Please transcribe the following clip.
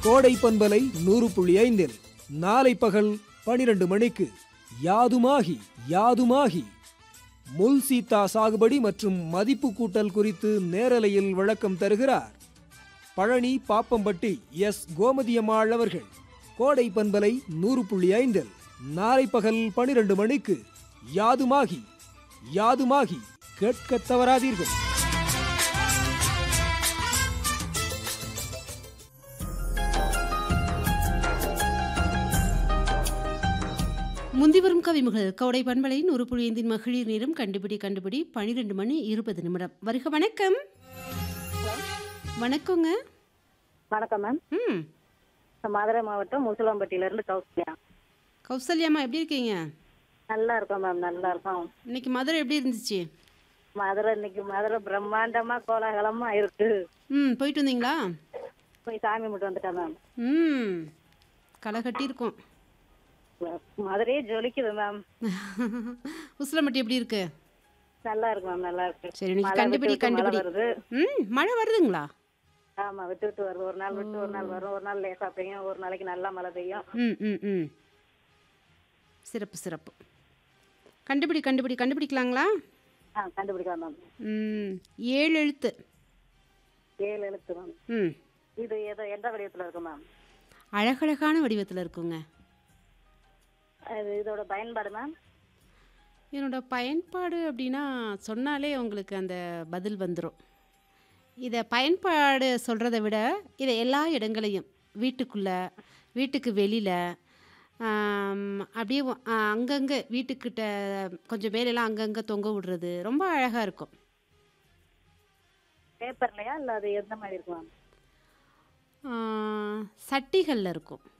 கோடை பண்பலை நூறு புள்ளி ஐந்தில் நாளை பகல் பனிரெண்டு மணிக்கு யாதுமாகி யாதுமாகி முல் சீத்தா சாகுபடி மற்றும் மதிப்பு கூட்டல் குறித்து நேரலையில் விளக்கம் தருகிறார் பழனி பாப்பம்பட்டி எஸ் கோமதியம்மாள் அவர்கள் கோடை பண்பலை நூறு புள்ளி ஐந்தில் நாளை பகல் பனிரெண்டு மணிக்கு யாதுமாகி யாதுமாகி கேட்கத் தவறாதீர்கள் முந்தி வரும் கவிமுகள் கவுடை பண்பலை நூறு புழியந்தின் மகளிர் நேரம் கண்டுபிடி கண்டுபிடி பனிரெண்டு மணி இருபது நிமிடம் வருக வணக்கம் வணக்கங்க வணக்கம் மேம் ம் மதுரை மாவட்டம் முசலம்பட்டியில இருந்து கௌசல்யா கௌசல்யாம்மா எப்படி இருக்கீங்க நல்லா இருக்கோம் மேம் நல்லா இருக்கோம் இன்னைக்கு மதுரை எப்படி இருந்துச்சு மதுரை இன்னைக்கு மதுரை பிரம்மாண்டமா கோலாகலமா இருக்கு ம் போயிட்டு வந்தீங்களா போய் சாமி மட்டும் வந்துட்டேன் மேம் ம் களை கட்டியிருக்கோம் மதுரையே ஜொலிக்குது மேம் உசிலம்பட்டி எப்படி இருக்கு நல்லா இருக்கு மேம் நல்லா இருக்கு சரி இன்னைக்கு மழை கண்டுபிடி விட்டு விட்டு மழை கண்டுபிடி வருது ம் மழை வருதுங்களா ஆமா விட்டு விட்டு வருது ஒரு நாள் விட்டு ஒரு நாள் வரும் ஒரு நாள் லேசா பெய்யும் ஒரு நாளைக்கு நல்லா மழை பெய்யும் ம் ம் ம் சிறப்பு சிறப்பு கண்டுபிடி கண்டுபிடி கண்டுபிடிக்கலாங்களா ஆ கண்டுபிடிக்கலாம் மேம் ம் ஏழு எழுத்து ஏழு எழுத்து மேம் ம் இது ஏதோ எந்த வடிவத்துல இருக்கு மேம் அழகழகான வடிவத்தில் இருக்குங்க அது இதோட பயன்பாடு மேம் என்னோட பயன்பாடு அப்படின்னா சொன்னாலே உங்களுக்கு அந்த பதில் வந்துடும் இதை பயன்பாடு சொல்கிறத விட இதை எல்லா இடங்களையும் வீட்டுக்குள்ளே வீட்டுக்கு வெளியில் அப்படியே வ- ஆ, அங்கங்கே வீட்டுக்கிட்ட கொஞ்சம் மேலெல்லாம் அங்கங்கே தொங்க விடுறது ரொம்ப அழகாக இருக்கும் பேப்பர்லயா இல்ல அது எந்த மாதிரி இருக்கு மேம் சட்டிகளில் இருக்கும்